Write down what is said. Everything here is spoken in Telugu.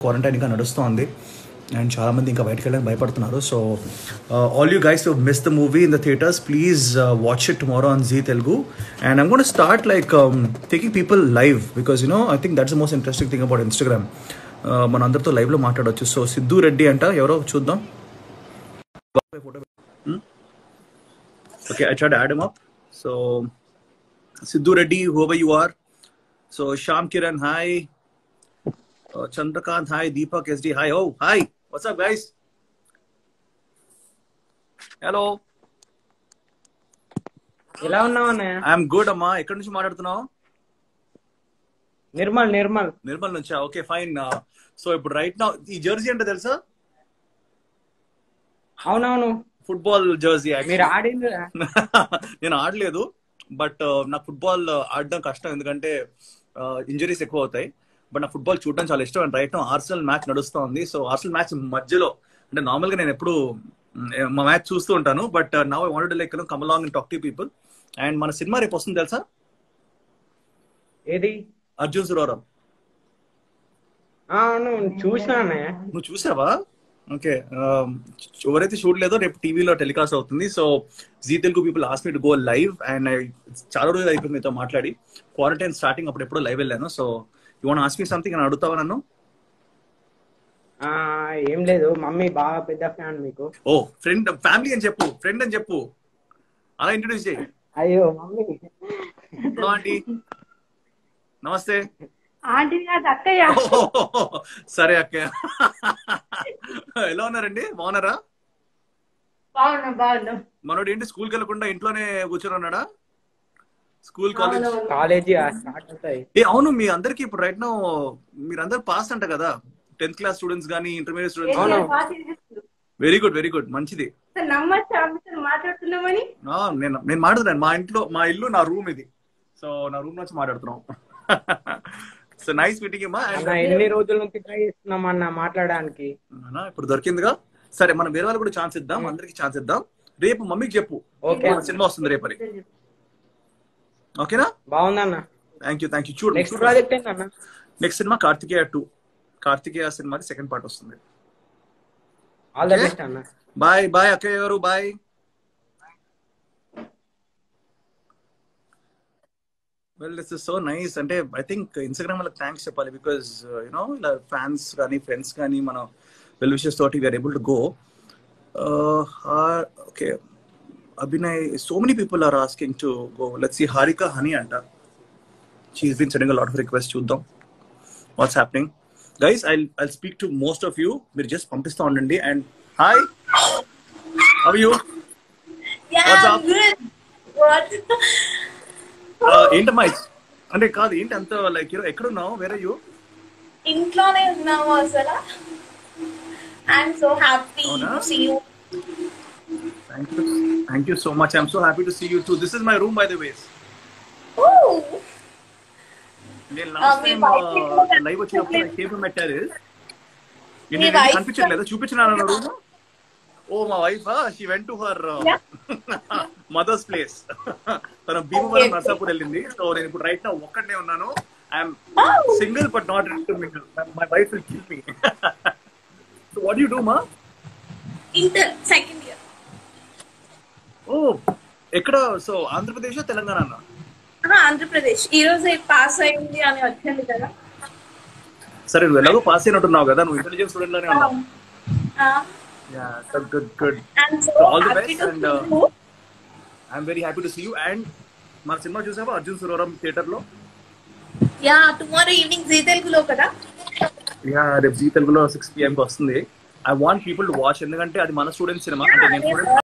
క్వారంటైన్ ఇంకా నడుస్తోంది అండ్ చాలామంది ఇంకా బయటకు వెళ్ళడానికి భయపడుతున్నారు so all you guys to miss the movie in the theatres please watch it tomorrow on Zee Telugu and I'm gonna start like taking people live because you know I think that's the most interesting thing about Instagram మన అందరితో లైవ్లో మాట్లాడవచ్చు సో సిద్ధు రెడ్డి అంట ఎవరో చూద్దాం okay I try to add up so Siddhu Reddy whoever you are so Shyam Kiran hi Chandrakanth hi Deepak SD hi oh hi what's guys hello ఎలా ఉన్నావు అన్నయ్య ఐఎమ్ గుడ్ అమ్మా ఎక్కడి నుంచి మాట్లాడుతున్నావు నిర్మల్ నిర్మల్ నిర్మల్ నుంచా ఓకే ఫైన్ సో ఇప్పుడు రైట్ నా ఈ జెర్సీ అంటే తెలుసా అవునవును ఫుట్బాల్ జెర్సీ మీరు ఆడింది నేను ఆడలేదు బట్ నాకు ఫుట్బాల్ ఆడడం కష్టం ఎందుకంటే ఇంజరీస్ ఎక్కువ అవుతాయి బట్ నాకు ఫుట్బాల్ చూడడం చాలా ఇష్టం అండ్ రైట్ ఆర్సనల్ మ్యాచ్ నడుస్తూ ఉంది సో ఆర్సనల్ మ్యాచ్ మధ్యలో అంటే నార్మల్ గా నేను ఎప్పుడు మా మ్యాచ్ చూస్తూ ఉంటాను but now I wanted like come along talk to people and మన సినిమా రేపు వస్తుంది తెలుసా ఏది అర్జున్ సురవరం ఆ, అవును చూసినా అన్నయ్య నువ్వు చూసావా ఓకే ఎవరైతే చూడలేదో రేపు టీవీలో టెలికాస్ట్ అవుతుంది so Zee Telugu people ask me to go live and చాలా రోజులు అయిపోయింది మీతో మాట్లాడి క్వారంటైన్ స్టార్టింగ్ అప్పుడు ఎప్పుడో లైవ్ వెళ్ళాను so you want ask me something అని అడుగుతావా నన్ను ఆ, ఏం లేదు మమ్మీ బాగా పెద్ద ఫ్యాన్ మీకు ఓ ఫ్రెండ్ ఫ్యామిలీ అని చెప్పు ఫ్రెండ్ అని చెప్పు అలా ఇంట్రడ్యూస్ చేయి అయ్యో mummy hello aunty namaste aunty కాదు అక్కయ్య సరే అక్కయ్య ఎలా ఉన్నారండి బాగున్నారా బాగున్నాం బాగున్నాం మనోడు ఏంటి స్కూల్కి వెళ్ళకుండా ఇంట్లోనే కూర్చొని ఉన్నాడా స్కూల్ కాలేజ్ అవునవును. కాలేజీ స్టార్ట్ అవుతాయి ఏ అవును మీ అందరికి ఇప్పుడు రైట్ నో మీరందరూ పాస్ అంట కదా టెన్త్ క్లాస్ స్టూడెంట్స్ కానీ ఇంటర్మీడియట్ స్టూడెంట్స్ అవును. బాగా చేసేస్తున్నారు. వెరీ గుడ్ వెరీ గుడ్ మంచిది అసలు నమ్మచ్చా అసలు మాట్లాడుతున్నామని ఆ, నేను నేను మాట్లాడుతున్నాను మా ఇంట్లో మా ఇల్లు నా రూమ్ ఇది సో నా రూమ్ నుంచి మాట్లాడుతున్నాం సో నైస్ మీటింగ్ అమ్మా అన్న ఎన్ని రోజుల నుంచి ట్రై చేస్తున్నాం అన్న మాట్లాడడానికి అన్నా, ఇప్పుడు దొరికిందిగా సరే మనం వేరే వాళ్ళు కూడా ఛాన్స్ ఇద్దాం అందరికి ఛాన్స్ ఇద్దాం రేపు మమ్మీకి చెప్పు ఓకే మన సినిమా వస్తుంది రేపు అని ఓకేనా బాగుందన్న థ్యాంక్ యూ థ్యాంక్ యూ చూడు నెక్స్ట్ ప్రాజెక్ట్ ఏంటన్న next cinema Karthikeya two Karthikeya సినిమాకి సెకండ్ పార్ట్ వస్తుంది ఆల్ ద Okay. బెస్ట్ అన్న బాయ్ బాయ్ అక్కయ్య గారు bye well this is so nice అంటే ఐ థింక్ ఇన్స్టాగ్రామ్ వాళ్ళకి థ్యాంక్స్ చెప్పాలి బికాస్ యునో ఇలా ఫ్యాన్స్ కానీ ఫ్రెండ్స్ కానీ మన వెల్ విషెస్ తోటి we are able to go okay Abhinay so many people are asking to go let's see Harika honey అంట she is been sending lot of request చూద్దాం what's happening guys I I speak to most of you మీరు జస్ట్ పంపిస్తూ ఉండండి and hi how you Yeah, What's up? good. What? ఏంటమ్మా అంటే కాదు ఏంటి అంత లైక్ యూ ఎక్కడున్నావు వేరే యూ ఇంట్లోనే ఉన్నాము అసలు ఐఎమ్ సో హ్యాపీ అవునా? To see you thank you thank you so much I'm so happy to see you too this is my room by the ways నేను లాస్ట్ మీ టైం wife ని కూడా లైవ్ వచ్చినప్పుడు ఐ కేమ్ మై టెరెస్ మీ wife- కనిపించట్లేదు చూపించిన రూమ్ ఓ మా wife she went to her Yeah. Mother's place తన భీమవరం Okay. నర్సాపూర్ వెళ్ళింది సో నేను ఇప్పుడు రైట్ నా ఒక్కడనే ఉన్నాను I'm Oh. Single but not ready to mingle my wife will kill me so what you do మా ఇంటర్ సెకండ్ ఇయర్ ఓ ఎక్కడ సో ఆంధ్రప్రదేశ్ తెలంగాణ ఆంధ్రప్రదేశ్ ఈ రోజే పాస్ అయింది అని వచ్చింది కదా సరే నువ్వు ఎలాగో పాస్ అయినట్టున్నావు కదా నువ్వు ఇంటెలిజెన్స్ స్టూడెంట్ లోనే ఉన్నావు good good and so So, all the happy best to and, uh, I'm very happy to see you and మన సినిమా చూసావా అర్జున్ సురవరం థియేటర్ లో యా టుమారో ఈవినింగ్ జీ తెలుగులో కదా యా రేపు జీ తెలుగులో సిక్స్ పిఎం వస్తుంది I want people to watch ఎందుకంటే అది మన స్టూడెంట్ సినిమా అంటే నేను స్టూడెంట్